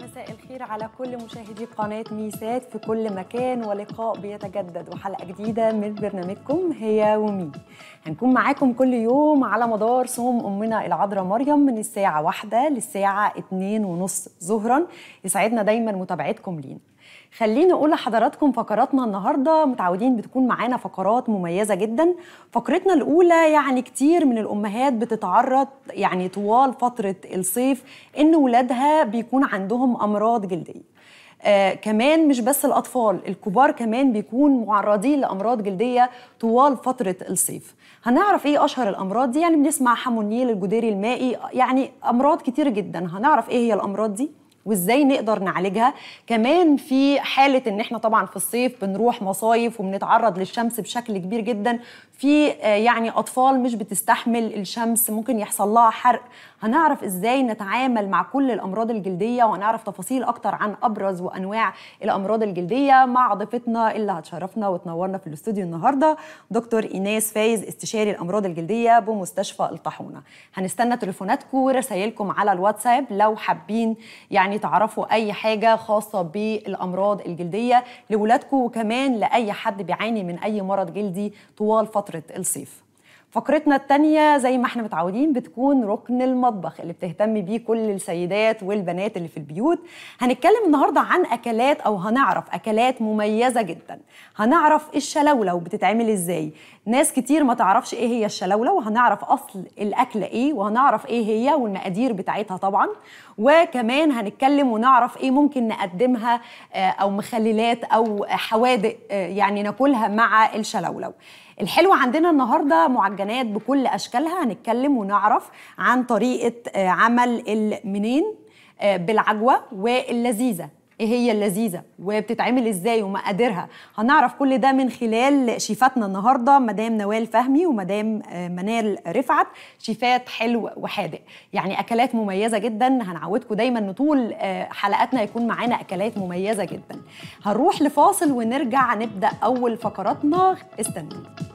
مساء الخير على كل مشاهدي قناة ميسات في كل مكان ولقاء بيتجدد وحلقة جديدة من برنامجكم هي ومي هنكون معاكم كل يوم على مدار صوم أمنا العذراء مريم من الساعة واحدة للساعة اتنين ونص ظهرا يسعدنا دايما متابعتكم لينا خليني اقول لحضراتكم فقراتنا النهارده متعودين بتكون معانا فقرات مميزه جدا فقرتنا الاولى يعني كتير من الامهات بتتعرض يعني طوال فتره الصيف ان ولادها بيكون عندهم امراض جلديه آه كمان مش بس الأطفال الكبار كمان بيكون معرضين لأمراض جلدية طوال فترة الصيف هنعرف ايه اشهر الامراض دي يعني بنسمع حمو النيل الجديري المائي يعني امراض كتير جدا هنعرف ايه هي الامراض دي وازاي نقدر نعالجها كمان في حاله ان احنا طبعا في الصيف بنروح مصايف وبنتعرض للشمس بشكل كبير جدا في يعني اطفال مش بتستحمل الشمس ممكن يحصل لها حرق هنعرف ازاي نتعامل مع كل الامراض الجلديه وهنعرف تفاصيل اكتر عن ابرز وانواع الامراض الجلديه مع ضيفتنا اللي هتشرفنا وتنورنا في الاستوديو النهارده دكتور ايناس فايز استشاري الامراض الجلديه بمستشفى الطاحونه هنستنى تليفوناتكم ورسائلكم على الواتساب لو حابين يعني تعرفوا اي حاجه خاصه بالامراض الجلديه لولادكم وكمان لاي حد بيعاني من اي مرض جلدي طوال فتره الصيف فقرتنا التانية زي ما احنا متعودين بتكون ركن المطبخ اللي بتهتم بيه كل السيدات والبنات اللي في البيوت هنتكلم النهاردة عن أكلات أو هنعرف أكلات مميزة جدا هنعرف الشلولو بتتعمل ازاي ناس كتير ما تعرفش ايه هي الشلولو وهنعرف أصل الأكلة ايه وهنعرف ايه هي والمقادير بتاعتها طبعا وكمان هنتكلم ونعرف ايه ممكن نقدمها أو مخللات أو حوادق يعني ناكلها مع الشلولو الحلو عندنا النهارده معجنات بكل اشكالها هنتكلم ونعرف عن طريقه عمل المنين بالعجوه واللذيذه ايه هي اللذيذه وبتتعمل ازاي ومقاديرها هنعرف كل ده من خلال شيفاتنا النهارده مدام نوال فهمي ومدام منال رفعت شيفات حلو وحادق يعني اكلات مميزه جدا هنعودكم دايما ان طول حلقاتنا يكون معانا اكلات مميزه جدا هنروح لفاصل ونرجع نبدا اول فقراتنا استنوا